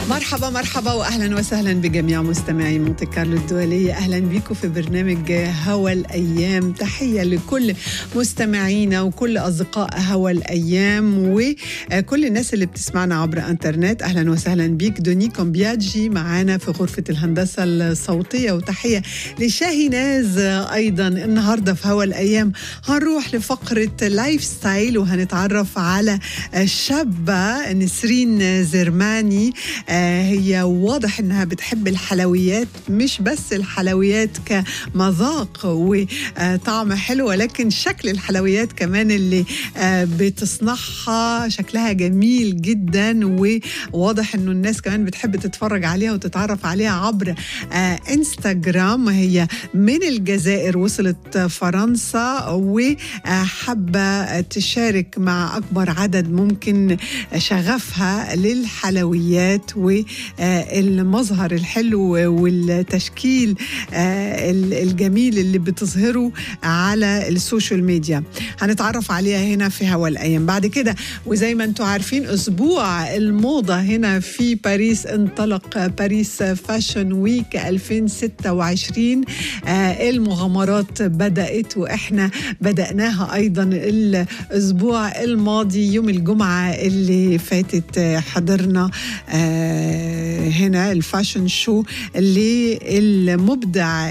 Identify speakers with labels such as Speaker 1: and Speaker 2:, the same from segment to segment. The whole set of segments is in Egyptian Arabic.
Speaker 1: مرحبا مرحبا واهلا وسهلا بجميع مستمعي مونte كارلو الدوليه اهلا بكم في برنامج هوا الايام تحيه لكل مستمعينا وكل اصدقاء هوا الايام وكل الناس اللي بتسمعنا عبر انترنت اهلا وسهلا بيك دوني كومبياجي معانا في غرفه الهندسه الصوتيه وتحيه لشاهيناز ايضا النهارده في هوا الايام هنروح لفقره لايف ستايل وهنتعرف على شابه نسرين زرماني هي واضح انها بتحب الحلويات مش بس الحلويات كمذاق وطعم حلو ولكن شكل الحلويات كمان اللي بتصنعها شكلها جميل جدا وواضح انه الناس كمان بتحب تتفرج عليها وتتعرف عليها عبر انستغرام هي من الجزائر وصلت فرنسا وحابه تشارك مع اكبر عدد ممكن شغفها للحلويات والمظهر الحلو والتشكيل الجميل اللي بتظهره على السوشيال ميديا هنتعرف عليها هنا في هوا الايام بعد كده وزي ما انتم عارفين اسبوع الموضه هنا في باريس انطلق باريس فاشن ويك 2026 المغامرات بدات واحنا بداناها ايضا الاسبوع الماضي يوم الجمعه اللي فاتت حضرنا هنا الفاشن شو للمبدع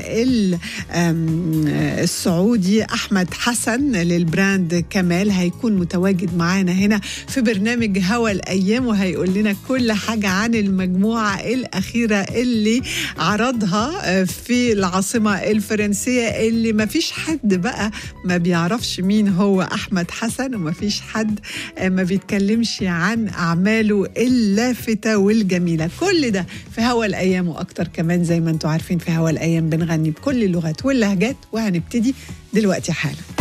Speaker 1: السعودي احمد حسن للبراند كمال هيكون متواجد معانا هنا في برنامج هوا الايام وهيقول لنا كل حاجه عن المجموعه الاخيره اللي عرضها في العاصمه الفرنسيه اللي ما فيش حد بقى ما بيعرفش مين هو احمد حسن وما فيش حد ما بيتكلمش عن اعماله اللافته والجميله كل ده في هوا الايام واكتر كمان زي ما انتم عارفين في هوا الايام بنغني بكل اللغات واللهجات وهنبتدي دلوقتي حالا